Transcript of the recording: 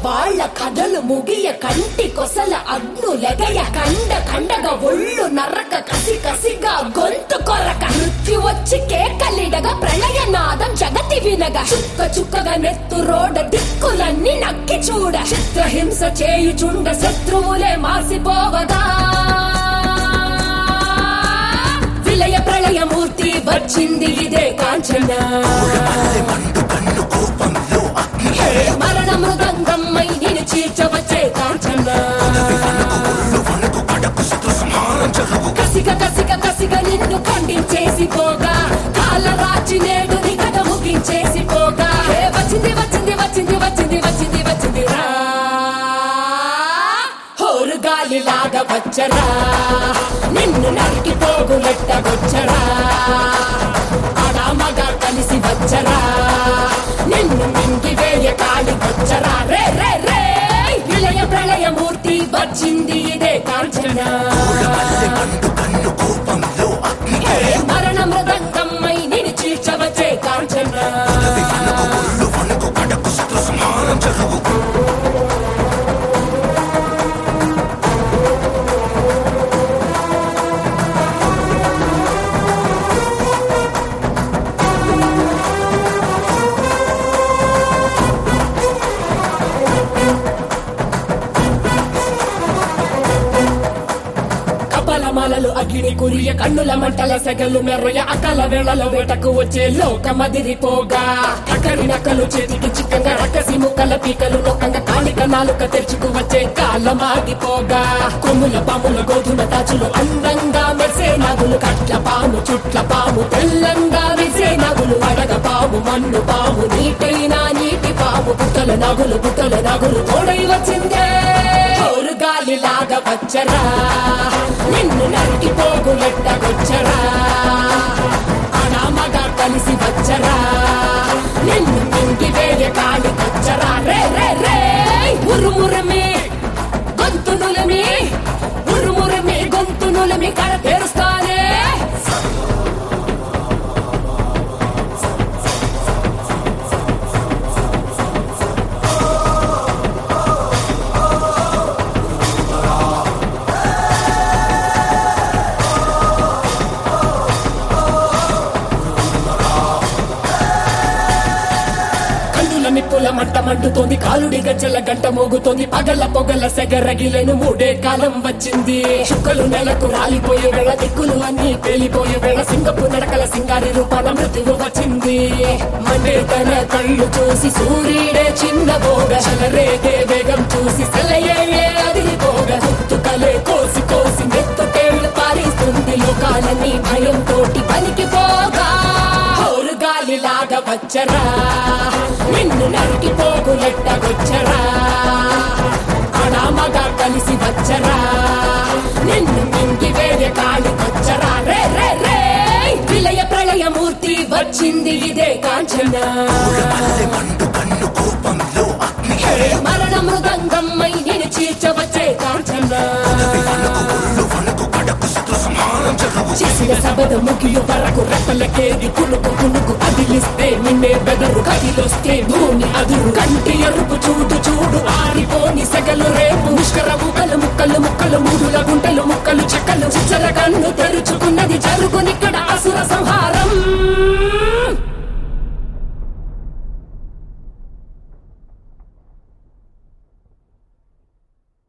వాళ్ళ కథలు ముగియ కంటి కొసల అగ్ను లెగయ కండ కండగ ఒళ్ళు నరక కసి కసిగా గొంతు కొరక మృత్యు వచ్చి కేకలిడగా ప్రళయ నాదం జగతి వినగా చుక్క చుక్కగా నెత్తు రోడ దిక్కులన్నీ నక్కి చూడ చిత్రహింస చేయుచుండ శత్రువులే మాసిపోవగా విలయ ప్రళయమూర్తి వచ్చింది ఇదే కాంచన హే మరణ మృదంగమ్మై నేను చీర్చవచ్చే కాంచన కసిక కసిక కసిక నిన్ను ఖండించేసి పోగా కాలరాచి నేడు నీ కథ ముగించేసి పోగా హే వచ్చింది వచ్చింది వచ్చింది వచ్చింది వచ్చింది వచ్చింది రా హోరు గాలి లాగా వచ్చరా నిన్ను నరికి పోగులెట్ట వచ్చరా ఆడా మగ కలిసి వచ్చరా నిన్ను మింగి వేయ కాలి వచ్చరా రే రే రే విలయ ప్రళయ మూర్తి వచ్చింది ఇదే కాంచన హే మరణ మృదంగమ్మై నిన్ను చీల్చవచ్చే కాంచన కపలమాలలు అగ్ని కురియ కన్నుల మంటల సెగలు మెర్రయ అకల వేళల వేటకు వచ్చే లోకమదిరిపోగా అక్కడి నక్కలు చేతికి చిక్కంగా రక్కసి ముక్కల పీకలు లోకంగా కాలిక నాలుక తెరుచుకు వచ్చే కాలమాగిపోగా కొమ్ముల పాముల గోధుమ తాచులు అందంగా మెరిసే నాగులు కట్ల పాము చుట్ల పాము తెల్లంగా మెరిసే నాగులు అడగ పాము మన్ను పాము నీటైన నీటి పాము పుట్టల నాగులు పుట్టల నాగులు తోడై వచ్చిందే హోరు గాలి లాగా వచ్చరా నిన్ను నరికి పోగులెట్టగొచ్చరా అనామగా కలిసి వచ్చరా నిన్ను మింగి వేయ కాలి వచ్చరా రే రే రే ఉరుమురమి గొంతునులమి ఉరుమురమి గొంతునులమి కడ తెరుస్తానే కన్నుల నిప్పుల మంట మండుతోంది కాలుడి గజ్జల గంట మోగుతోంది పగల పొగల సెగరగిలేను మూడే కాలం వచ్చింది చుక్కలు నెలకు రాలిపోయే వేళ దిక్కులు అన్ని పేలిపోయే వేళ సింగపు నడకల సింగారి రూపాన మృత్యువు వచ్చింది మండే తన కళ్ళు చూసి సూర్యుడే చిన్న బోగ చలరేగే వేగం చూసి సెలయే అదిరిపోగ కలే కోసి కోసి నెత్తుకేళ్లు పారిస్తుంది లోకాలన్నీ భయంతోటి పలికిపోగా హోరు గాలి లాగా వచ్చరా నిన్ను నరికి పోగులెట్టగొచ్చరా అనామగా కలిసి వచ్చరా నిన్ను మింగి వేరే కాలి వచ్చరా రే రే రే విలయ ప్రళయ మూర్తి వచ్చింది ఇదే కాంచన హే మరణ మృదంగమ్మై నేను చీల్చవచ్చే కాంచన చేసిన సబద ముగియు వరకు రెప్పలకేది కునుకు కునుకు అదిలిస్తే నిన్నే బెదరు కదిలొస్తే భూమి అదురు కంటి ఎరుపు చూడు చూడు ఆరిపోని సెగలు రేపు ముష్కర ముక్కలు ముక్కలు ముక్కలు మూడుల గుంటలు ముక్కలు చెక్కలు చిచ్చర కన్ను తెరుచుకున్నది జరుగునిక్కడ అసుర